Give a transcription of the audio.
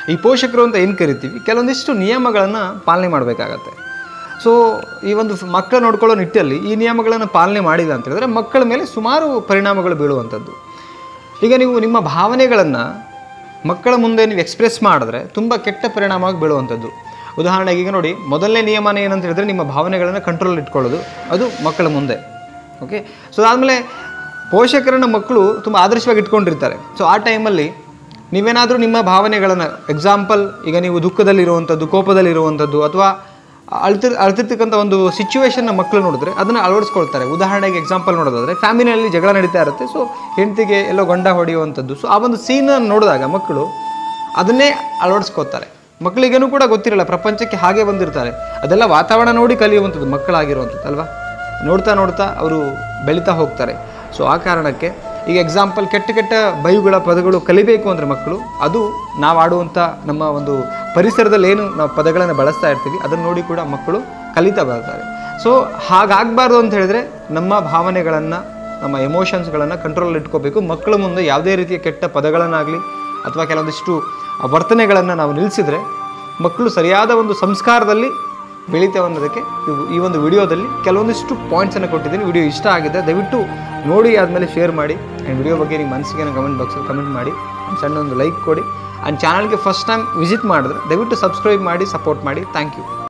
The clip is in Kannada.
ಈ ಪೋಷಕರು ಅಂತ ಏನು ಕರಿತೀವಿ ಕೆಲವೊಂದಿಷ್ಟು ನಿಯಮಗಳನ್ನು ಪಾಲನೆ ಮಾಡಬೇಕಾಗತ್ತೆ ಸೊ ಈ ಒಂದು ಫ್- ಮಕ್ಕಳ ನೋಡ್ಕೊಳ್ಳೋ ನಿಟ್ಟಲ್ಲಿ ಈ ನಿಯಮಗಳನ್ನು ಪಾಲನೆ ಮಾಡಿಲ್ಲ ಅಂತ ಹೇಳಿದ್ರೆ ಮಕ್ಕಳ ಮೇಲೆ ಸುಮಾರು ಪರಿಣಾಮಗಳು ಬೀಳುವಂಥದ್ದು ಈಗ ನೀವು ನಿಮ್ಮ ಭಾವನೆಗಳನ್ನು ಮಕ್ಕಳ ಮುಂದೆ ನೀವು ಎಕ್ಸ್ಪ್ರೆಸ್ ಮಾಡಿದ್ರೆ ತುಂಬ ಕೆಟ್ಟ ಪರಿಣಾಮವಾಗಿ ಬೀಳುವಂಥದ್ದು ಉದಾಹರಣೆಗೆ ಈಗ ನೋಡಿ ಮೊದಲನೇ ನಿಯಮನ ಏನಂತ ಹೇಳಿದ್ರೆ ನಿಮ್ಮ ಭಾವನೆಗಳನ್ನು ಕಂಟ್ರೋಲ್ ಇಟ್ಕೊಳ್ಳೋದು ಅದು ಮಕ್ಕಳ ಮುಂದೆ ಓಕೆ ಸೊ ಅದಾದಮೇಲೆ ಪೋಷಕರನ್ನ ಮಕ್ಕಳು ತುಂಬ ಆದರ್ಶವಾಗಿ ಇಟ್ಕೊಂಡಿರ್ತಾರೆ ಸೊ ಆ ಟೈಮಲ್ಲಿ ನೀವೇನಾದರೂ ನಿಮ್ಮ ಭಾವನೆಗಳನ್ನು ಎಕ್ಸಾಂಪಲ್ ಈಗ ನೀವು ದುಃಖದಲ್ಲಿರುವಂಥದ್ದು ಕೋಪದಲ್ಲಿರುವಂಥದ್ದು ಅಥವಾ ಅಳ್ತಿರ್ ಅಳ್ತಿರ್ತಕ್ಕಂಥ ಒಂದು ಸಿಚುವೇಶನ್ನ ಮಕ್ಕಳು ನೋಡಿದ್ರೆ ಅದನ್ನು ಅಳವಡಿಸ್ಕೊಳ್ತಾರೆ ಉದಾಹರಣೆಗೆ ಎಕ್ಸಾಂಪಲ್ ನೋಡೋದಾದ್ರೆ ಫ್ಯಾಮಿಲಿಯಲ್ಲಿ ಜಗಳ ನಡೀತಾ ಇರುತ್ತೆ ಸೊ ಹೆಂಡತಿಗೆ ಎಲ್ಲೋ ಗಂಡ ಹೊಡೆಯುವಂಥದ್ದು ಸೊ ಆ ಒಂದು ಸೀನನ್ನು ನೋಡಿದಾಗ ಮಕ್ಕಳು ಅದನ್ನೇ ಅಳವಡಿಸ್ಕೋತಾರೆ ಮಕ್ಕಳಿಗೇನು ಕೂಡ ಗೊತ್ತಿರಲ್ಲ ಪ್ರಪಂಚಕ್ಕೆ ಹಾಗೆ ಬಂದಿರ್ತಾರೆ ಅದೆಲ್ಲ ವಾತಾವರಣ ನೋಡಿ ಕಲಿಯುವಂಥದ್ದು ಮಕ್ಕಳಾಗಿರುವಂಥದ್ದು ಅಲ್ವಾ ನೋಡ್ತಾ ನೋಡ್ತಾ ಅವರು ಬೆಳೀತಾ ಹೋಗ್ತಾರೆ ಸೊ ಆ ಕಾರಣಕ್ಕೆ ಈಗ ಎಕ್ಸಾಂಪಲ್ ಕೆಟ್ಟ ಕೆಟ್ಟ ಬೈಗುಳ ಪದಗಳು ಕಲಿಬೇಕು ಅಂದರೆ ಮಕ್ಕಳು ಅದು ನಾವು ಆಡುವಂಥ ನಮ್ಮ ಒಂದು ಪರಿಸರದಲ್ಲಿ ಏನು ನಾವು ಪದಗಳನ್ನು ಬಳಸ್ತಾ ಇರ್ತೀವಿ ಅದನ್ನು ನೋಡಿ ಕೂಡ ಮಕ್ಕಳು ಕಲಿತಾ ಬರ್ತಾರೆ ಸೊ ಹಾಗಾಗಬಾರ್ದು ಅಂತ ಹೇಳಿದ್ರೆ ನಮ್ಮ ಭಾವನೆಗಳನ್ನು ನಮ್ಮ ಎಮೋಷನ್ಸ್ಗಳನ್ನು ಕಂಟ್ರೋಲ್ ಇಟ್ಕೋಬೇಕು ಮಕ್ಕಳ ಮುಂದೆ ಯಾವುದೇ ರೀತಿಯ ಕೆಟ್ಟ ಪದಗಳನ್ನಾಗಲಿ ಅಥವಾ ಕೆಲವೊಂದಿಷ್ಟು ವರ್ತನೆಗಳನ್ನು ನಾವು ನಿಲ್ಲಿಸಿದ್ರೆ ಮಕ್ಕಳು ಸರಿಯಾದ ಒಂದು ಸಂಸ್ಕಾರದಲ್ಲಿ ಬೆಳೀತೇವೆ ಅನ್ನೋದಕ್ಕೆ ಇವು- ಈ ಒಂದು ವಿಡಿಯೋದಲ್ಲಿ ಕೆಲವೊಂದಿಷ್ಟು ಪಾಯಿಂಟ್ಸನ್ನು ಕೊಟ್ಟಿದ್ದೀನಿ ವಿಡಿಯೋ ಇಷ್ಟ ಆಗಿದೆ ದಯವಿಟ್ಟು ನೋಡಿ ಆದಮೇಲೆ ಶೇರ್ ಮಾಡಿ ಆ್ಯಂಡ್ ವಿಡಿಯೋ ಬಗ್ಗೆ ನಿಮ್ಮ ಮನಸ್ಸಿಗೆ ಕಮೆಂಟ್ ಬಾಕ್ಸಲ್ಲಿ ಕಮೆಂಟ್ ಮಾಡಿ ಒಂದು ಸಣ್ಣ ಒಂದು ಲೈಕ್ ಕೊಡಿ ಆ್ಯಂಡ್ ಚಾನಲ್ಗೆ ಫಸ್ಟ್ ಟೈಮ್ ವಿಸಿಟ್ ಮಾಡಿದ್ರೆ ದಯವಿಟ್ಟು ಸಬ್ಸ್ಕ್ರೈಬ್ ಮಾಡಿ ಸಪೋರ್ಟ್ ಮಾಡಿ ಥ್ಯಾಂಕ್ ಯು